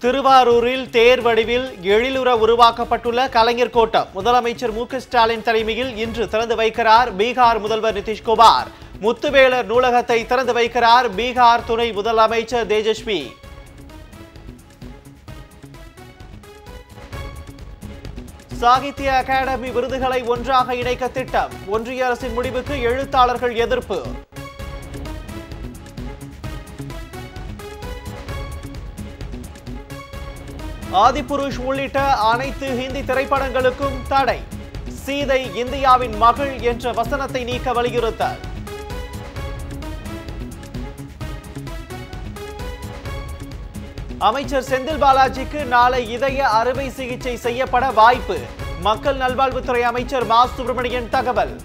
திருவாரூரில் தேர் வடிவில் எழிலுற உருவாக்கப்பட்டுள்ள கலைஞர் கோட்டம் முதலமைச்சர் மு க ஸ்டாலின் தலைமையில் இன்று திறந்து வைக்கிறார் பீகார் முதல்வர் நிதிஷ்குமார் முத்துவேலர் நூலகத்தை திறந்து வைக்கிறார் பீகார் துணை முதலமைச்சர் தேஜஸ்வி சாகித்ய அகாடமி விருதுகளை ஒன்றாக இணைக்க திட்டம் ஒன்றிய அரசின் முடிவுக்கு எழுத்தாளர்கள் எதிர்ப்பு ஆதிபுருஷ் உள்ளிட்ட அனைத்து ஹிந்தி திரைப்படங்களுக்கும் தடை சீதை இந்தியாவின் மகள் என்ற வசனத்தை நீக்க வலியுறுத்தல் அமைச்சர் செந்தில் பாலாஜிக்கு நாளை இதய அறுவை சிகிச்சை செய்யப்பட வாய்ப்பு மக்கள் நல்வாழ்வுத்துறை அமைச்சர் மா சுப்பிரமணியன் தகவல்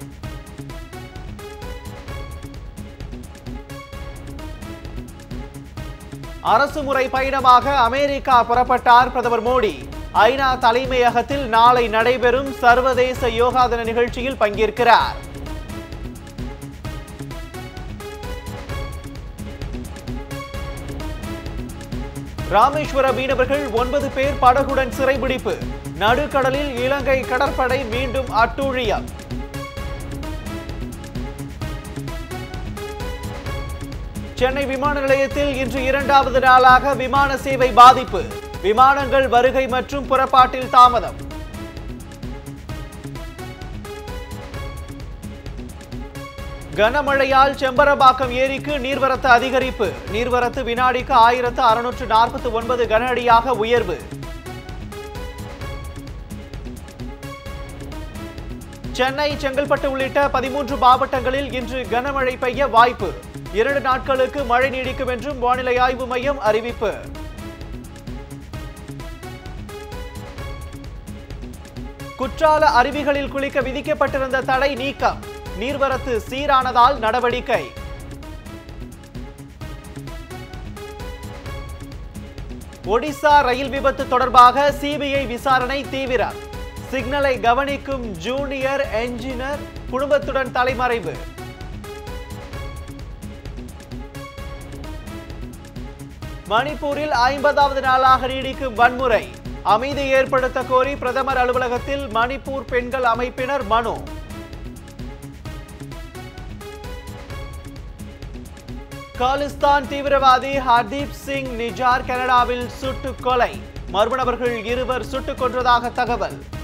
அரசு முறை பயணமாக அமெரிக்கா புறப்பட்டார் பிரதமர் மோடி ஐநா தலைமையகத்தில் நாளை நடைபெறும் சர்வதேச யோகா தின நிகழ்ச்சியில் பங்கேற்கிறார் ராமேஸ்வர மீனவர்கள் ஒன்பது பேர் படகுடன் சிறைபிடிப்பு நடுக்கடலில் இலங்கை கடற்படை மீண்டும் அட்டூழியம் சென்னை விமான நிலையத்தில் இன்று இரண்டாவது நாளாக விமான சேவை பாதிப்பு விமானங்கள் வருகை மற்றும் புறப்பாட்டில் தாமதம் கனமழையால் செம்பரம்பாக்கம் ஏரிக்கு நீர்வரத்து அதிகரிப்பு நீர்வரத்து வினாடிக்கு ஆயிரத்து அறுநூற்று நாற்பத்தி ஒன்பது கன அடியாக உயர்வு சென்னை செங்கல்பட்டு உள்ளிட்ட பதிமூன்று மாவட்டங்களில் இன்று கனமழை பெய்ய வாய்ப்பு இரண்டு நாட்களுக்கு மழை நீடிக்கும் என்றும் வானிலை ஆய்வு மையம் அறிவிப்பு குற்றால அருவிகளில் குளிக்க விதிக்கப்பட்டிருந்த தடை நீக்கம் நீர்வரத்து சீரானதால் நடவடிக்கை ஒடிசா ரயில் விபத்து தொடர்பாக சிபிஐ விசாரணை தீவிரம் சிக்னலை கவனிக்கும் ஜூனியர் என்ஜினியர் குடும்பத்துடன் தலைமறைவு மணிப்பூரில் ஐம்பதாவது நாளாக நீடிக்கும் வன்முறை அமைதி ஏற்படுத்த கோரி பிரதமர் அலுவலகத்தில் மணிப்பூர் பெண்கள் அமைப்பினர் மனு காலிஸ்தான் தீவிரவாதி ஹர்தீப் சிங் நிஜார் கனடாவில் சுட்டுக் கொலை மர்ம நபர்கள் இருவர் சுட்டுக் கொன்றதாக தகவல்